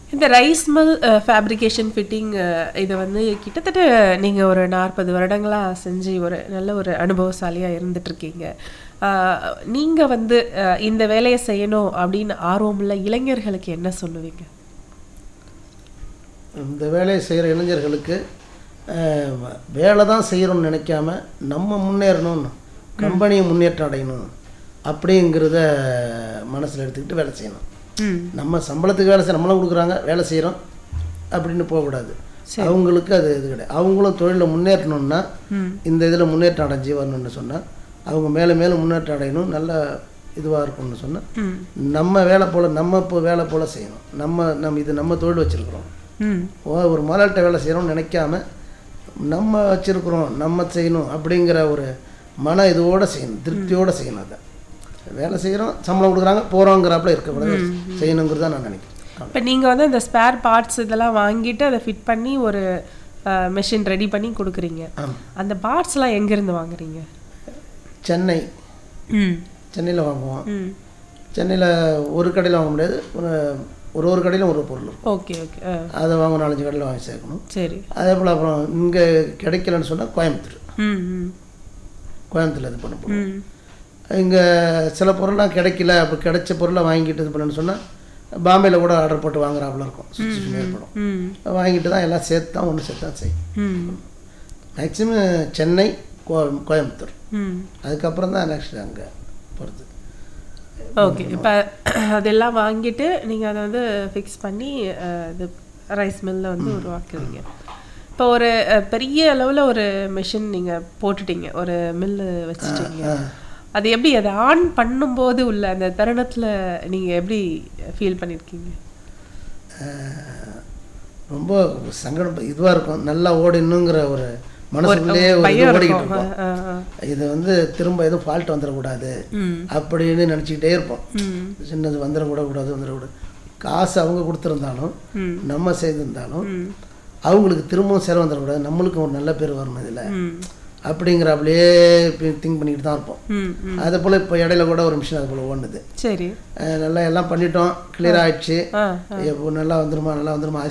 இந்த rice mill fabrication fitting இதை வந்து கிட்டத்தட்ட நீங்கள் ஒரு நாற்பது வருடங்களாக செஞ்சு ஒரு நல்ல ஒரு அனுபவசாலியாக இருந்துட்டுருக்கீங்க நீங்கள் வந்து அஹ், இந்த வேலையை செய்யணும் அப்படின்னு ஆர்வமுள்ள இளைஞர்களுக்கு என்ன சொல்லுவீங்க இந்த வேலையை செய்கிற இளைஞர்களுக்கு அஹ், வேலை தான் செய்கிறோம்னு நினைக்காம நம்ம முன்னேறணும் கம்பெனியை முன்னேற்றம் அடையணும் அப்படிங்கிறத மனசில் எடுத்துக்கிட்டு வேலை செய்யணும் ம் நம்ம சம்பளத்துக்கு வேலை செய்ய நம்மளும் கொடுக்குறாங்க வேலை செய்கிறோம் அப்படின்னு போகக்கூடாது அவங்களுக்கு அது இது கிடையாது அவங்களும் தொழிலில் முன்னேறணும்னா இந்த இதில் முன்னேற்றம் அடைஞ்சு வரணும்னு சொன்னால் அவங்க மேலே மேலே முன்னேற்றம் அடையணும் நல்ல இதுவாக இருக்கணும்னு சொன்னால் ம் நம்ம வேலை போல் நம்ம இப்போ வேலை போல் செய்யணும் நம்ம நம்ம இது நம்ம தொழில் வச்சுருக்குறோம் ம் ஒரு முதலாளிட்ட வேலை செய்கிறோம்னு நினைக்காம நம்ம வச்சுருக்குறோம் நம்ம செய்யணும் அப்படிங்கிற ஒரு மன இதோட செய்யணும் திருப்தியோடு செய்யணும் அதை வேலை செய்கிறோம் சம்பளம் கொடுக்குறாங்க போகிறோங்கிறாப்புல இருக்கக்கூடாது செய்யணுங்கிறது தான் நான் நினைக்கிறேன் இப்போ நீங்கள் வந்து இந்த ஸ்பேர் பார்ட்ஸ் இதெல்லாம் வாங்கிட்டு அதை ஃபிட் பண்ணி ஒரு மெஷின் ரெடி பண்ணி கொடுக்குறீங்க ஆமாம் அந்த பார்ட்ஸ்லாம் எங்கேருந்து வாங்குறீங்க சென்னை ம் சென்னையில் வாங்குவோம் ம் சென்னையில் ஒரு கடையில் வாங்க முடியாது ஒரு ஒரு ஒரு கடையிலும் ஒரு பொருள் இருக்கும் ஓகே ஓகே ஆ அதை வாங்க நாலஞ்சு கடையில் வாங்கி சேர்க்கணும் சரி அதே போல் அப்புறம் இங்கே கிடைக்கலன்னு சொன்னால் கோயம்புத்தூர் ம் ம் கோயம்புத்தூரில் இது பண்ண போகிறோம் ம் இங்கே சில பொருள்லாம் கிடைக்கல அப்போ கிடைச்ச பொருளை வாங்கிட்டு இது பண்ணணும்னு சொன்னால் பாம்பேயில் கூட ஆர்டர் போட்டு வாங்குறாப்புல இருக்கும் சுச்சுவேஷன் ஏற்படும் ம் வாங்கிட்டு தான் எல்லாம் சேர்த்து தான் ஒன்று சேர்த்து தான் செய்யும் ம் மேக்ஸிமம் சென்னை கோ கோயம்புத்தூர் ம் அதுக்கப்புறம் தான் நெக்ஸ்ட் அங்கே போகிறது ஓகே இப்போ அதெல்லாம் வாங்கிட்டு நீங்கள் அதை வந்து ஃபிக்ஸ் பண்ணி அஹ், இது ரைஸ் மில்லில் வந்து உருவாக்குவீங்க இப்போ ஒரு அஹ், பெரிய அளவில் ஒரு மிஷின் நீங்கள் போட்டுட்டீங்க ஒரு மில்லு வச்சுட்டீங்க அது எப்படி அதை ஆன் பண்ணும்போது உள்ள அந்த தருணத்தில் நீங்கள் எப்படி ஃபீல் பண்ணியிருக்கீங்க ரொம்ப சங்கடம் இதுவாக இருக்கும் நல்லா ஓடினுங்கிற ஒரு மனசுக்குள்ளேயே ஒரு இது பையன் ஓடிக்கிட்டு இருக்கும் இருக்கும் ஆ, ஆ. இது வந்து திரும்ப எதுவும் ஃபால்ட் வந்துடக்கூடாது ம் அப்படின்னு நினச்சிக்கிட்டே இருப்போம் ம் சின்னது வந்துடக்கூட கூடாது வந்துடக்கூடாது காசு அவங்க கொடுத்துருந்தாலும் ம். நம்ம செய்திருந்தாலும் ம் அவங்களுக்கு திரும்பவும் செலவு வந்துடக்கூடாது நம்மளுக்கும் ஒரு நல்ல பேர் வரணும் இதில் ம் அப்படிங்கிறாப்புலையே திங்க் பண்ணிக்கிட்டு தான் இருப்போம் ம் ம் அதே போல் இப்போ இடையில கூட ஒரு மிஷின் அது போல் ஓடுது சரி அஹ் நல்லா எல்லாம் பண்ணிட்டோம் கிளியர் ஆயிடுச்சு ஆ எப்போ நல்லா வந்துருமா நல்லா வந்துருமா